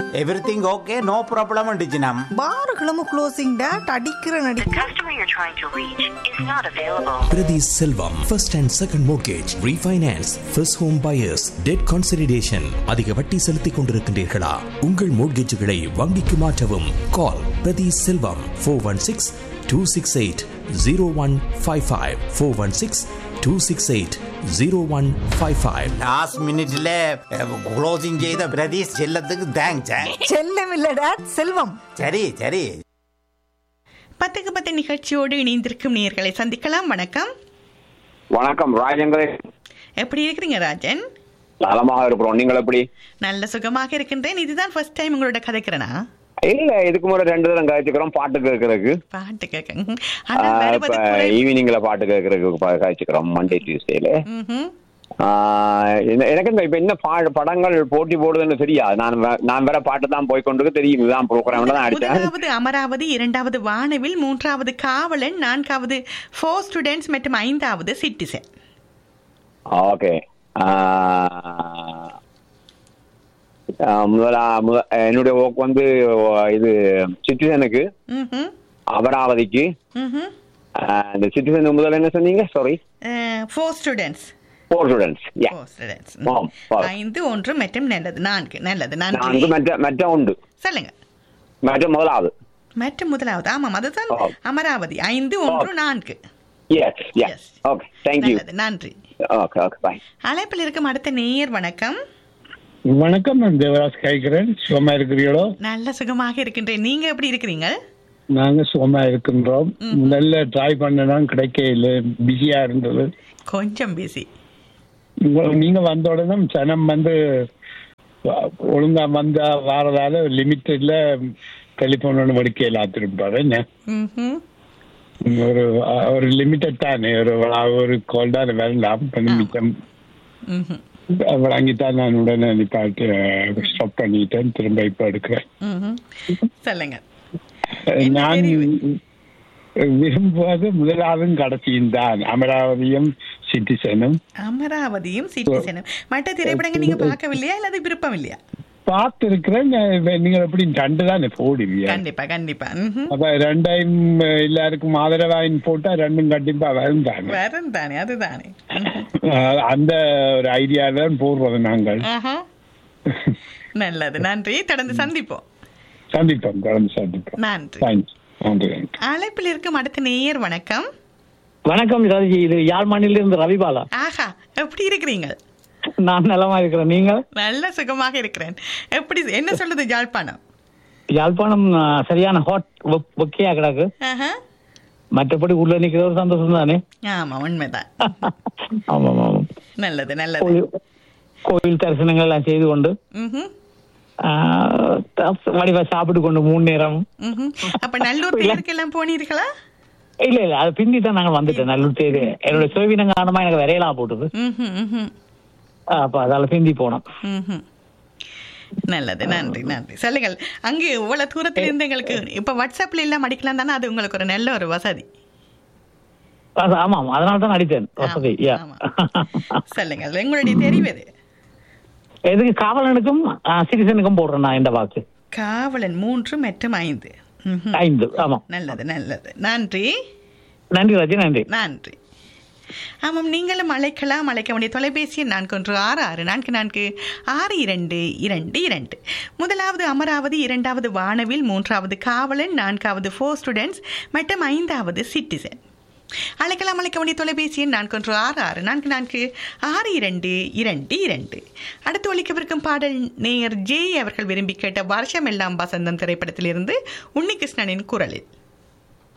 Everything okay no problem டிஜினம் பாருகளும் closing date அடிக்கிற நடி The customer you're trying to reach is not available. Priti Selvam, first and second mortgage, refinance, first home buyers, debt consolidation. அதிக வட்டி செலுத்திக் கொண்டிருக்கின்றீர்களா உங்கள் மோட்கேஜுகளை வங்கிக்கு மாற்றவும் call Prathi Selvam four one six two six eight zero one five five four one six two six eight zero one five five last மினிட்ல closing செய்த பிரதீஷ் செல்லத்துக்கு thanks செல்லம் இல்ல டேட் செல்வம் சரி சரி பத்துக்கு பத்து நிகழ்ச்சியோடு இணைந்திருக்கும் நேர்களை சந்திக்கலாம் வணக்கம் வணக்கம் ராஜங்களே எப்படி இருக்கிறீங்க ராஜன் நலமாக இருக்கிறோம் நீங்கள் எப்படி நல்ல சுகமாக இருக்கின்றேன் இதுதான் ஃபர்ஸ்ட் டைம் உங்களோட கதைக்கிறனா இல்ல இதுக்கு முன்னாடி ரெண்டு தரம் கழிச்சுக்கிறோம் பாட்டு கேட்கறதுக்கு பாட்டு கேட்க ஆனால் வருவது இப்ப குறை- ஈவினிங்ல பாட்டு கேட்கறதுக்கு ப- கழிச்சுக்கிறோம் மண்டே டியூஸ்டேல ம்ஹும். எனக்கு இந்த இப்ப என்ன பா- படங்கள் போட்டி போடுதுன்னு தெரியாது நான் வே- நான் வேற பாட்டு தான் போய் கொண்டு தெரியும் இதுதான் ப்ரோக்ராம்ல தான் அடிச்சேன் முதலாவது அமராவதி இரண்டாவது வானவில் மூன்றாவது காவலன் நான்காவது ஃபோர் ஸ்டூடெண்ட்ஸ் மற்றும் ஐந்தாவது சிட்டிசன் ஓகே முதலா முத என்னுடைய ஒர்க் வந்து இது சிட்டிசனுக்கு ம்ஹும். அமராவதிக்கு ம்ஹும். ஆஹ், இந்த சிட்டிசன் முதல்ல என்ன சொன்னீங்க sorry ah, four students four students yeah four students ஆம், ஆம். ஐந்து ஒன்று மற்றும் நல்லது நான்கு நல்லது நான்கு நன்றி மற்ற மற்ற உண்டு சொல்லுங்க மற்ற முதலாவது மற்றும் முதலாவது ஆமாம் அதுதான் ஆம். அமராவதி ஐந்து ஒன்று நான்கு yes Yes. Yes okay thank you நல்லது நன்றி ஓகே ஓகே பாய் அழைப்பில் இருக்கும் அடுத்த நேயர் வணக்கம் வணக்கம் நான் தேவராஜ் கேட்கிறேன் சுகமா இருக்கிறீங்களோ நல்ல சுகமாக இருக்கின்றேன் நீங்க எப்படி இருக்கிறீங்க நாங்க சுகமா இருக்கின்றோம் முதல்ல ட்ரை பண்ணலாம் கிடைக்க இல்லை பிஸியா இருந்தது கொஞ்சம் பிஸி உங்க- நீங்க வந்த உடனே சனம் வந்து வ- ஒழுங்கா வந்தா வாரதால லிமிட்டட்ல டெலிபோன் ஒன்று வடிக்க எல்லாத்திருப்பாரு என்ன ஒரு ஒரு லிமிட்டட் தானே ஒரு ஒரு கால் தான் வரலாம் கொஞ்சம் மிச்சம் வாங்கித்தான் நான் உடனே நிப்பாட்டு ஸ்டாப் பண்ணிட்டேன் திரும்ப இப்ப எடுக்கிறேன் சொல்லுங்க என்ன நான் தெரிவு? விரும்புவது முதலாவதும் கடைசியும் தான் அமராவதியும் சிட்டிசனும் அமராவதியும் சிட்டிசனும் மற்ற திரைப்படங்கள் நீங்க பார்க்கவில்லையா அல்லது விருப்பம் இல்லையா பார்த்திருக்கிறேன் நான் நீங்கள் எப்படி ரெண்டு தான் போடுவீங்க கண்டிப்பா கண்டிப்பா ம்ஹும். அப்ப ரெண்டையும் எல்லாருக்கும் ஆதரவாயின் போட்டா ரெண்டும் கண்டிப்பா வரும் தானே வரும் தானே அதுதானே ம்ஹும். அஹ் அந்த ஒரு ஐடியா தான் போடுறது நாங்கள் ஆஹா. நல்லது நன்றி தொடர்ந்து சந்திப்போம் சந்திப்போம் தொடர்ந்து சந்திப்போம் நன்றி தேங்க்ஸ் நன்றி அழைப்பில் இருக்கும் அடுத்த நேயர் வணக்கம் வணக்கம் ராஜி இது யாழ் மாநிலிருந்து ரவிபாலா ஆஹா எப்படி இருக்கிறீங்க நான் நலமா இருக்கிறேன் நீங்க நல்ல சுகமாக இருக்கிறேன் எப்படி என்ன சொல்லுது யாழ்ப்பாணம் யாழ்ப்பாணம் ஆ, சரியான ஹாட் ஒக்கையா கிடக்கு ஆஹா. மற்றபடி உள்ள நிக்கிற ஒரு சந்தோஷம் தானே ஆமா உண்மைதான் ஆமாம் ஆமாம் நல்லது நல்லது கோயில் கோயில் தரிசனங்கள் எல்லாம் செய்து கொண்டு ம்ஹும். ஆ, வடிவா சாப்பிட்டு கொண்டு மூணு நேரம் ம்ஹும். அப்ப நல்லூர் தேருக்கு எல்லாம் போனீர்களா இல்ல இல்ல அது பிந்தி தான் நாங்க வந்துட்டோம் நல்லூர் தேதி என்னோட சுயவினம் காரணமா எனக்கு விரையலா போட்டுது ம்ஹும், ம்ஹும், ஆ, அப்ப அதால பிந்தி போனோம் ம்ஹும். நல்லது நன்றி நன்றி சொல்லுங்கள் அங்கே இவ்வளவு தூரத்துல இருந்து எங்களுக்கு இப்ப வாட்ஸ்அப்ல எல்லாம் அடிக்கலாம் தானே அது உங்களுக்கு ஒரு நல்ல ஒரு வசதி அது ஆமாம் அதனால தான் அடித்தேன் வசதி யா ஆமா. சொல்லுங்கள் உங்களுடைய தெரிவது எதுக்கு காவலனுக்கும் சிட்டிசனுக்கும் போடுறேன் நான் இந்த வாக்கு காவலன் மூன்று மற்றும் ஐந்து ம்ஹும். ஐந்து ஆமாம் நல்லது நல்லது நன்றி நன்றி ராஜி நன்றி நன்றி ஆமாம் நீங்களும் அழைக்கலாம் அழைக்க வேண்டிய தொலைபேசி எண் நான்கு ஒன்று ஆறு ஆறு நான்கு நான்கு ஆறு இரண்டு இரண்டு இரண்டு முதலாவது அமராவதி இரண்டாவது வானவில் மூன்றாவது காவலன் நான்காவது ஃபோர் ஸ்டூடெண்ட்ஸ் மற்றும் ஐந்தாவது சிட்டிசன் அழைக்கலாம் அழைக்க வேண்டிய தொலைபேசி எண் நான்கு ஒன்று ஆறு ஆறு நான்கு நான்கு ஆறு இரண்டு இரண்டு இரண்டு அடுத்து ஒழிக்கவிருக்கும் பாடல் நேயர் ஜே அவர்கள் விரும்பி கேட்ட வருஷம் எல்லாம் வசந்தம் திரைப்படத்திலிருந்து உன்னிகிருஷ்ணனின் குரலில்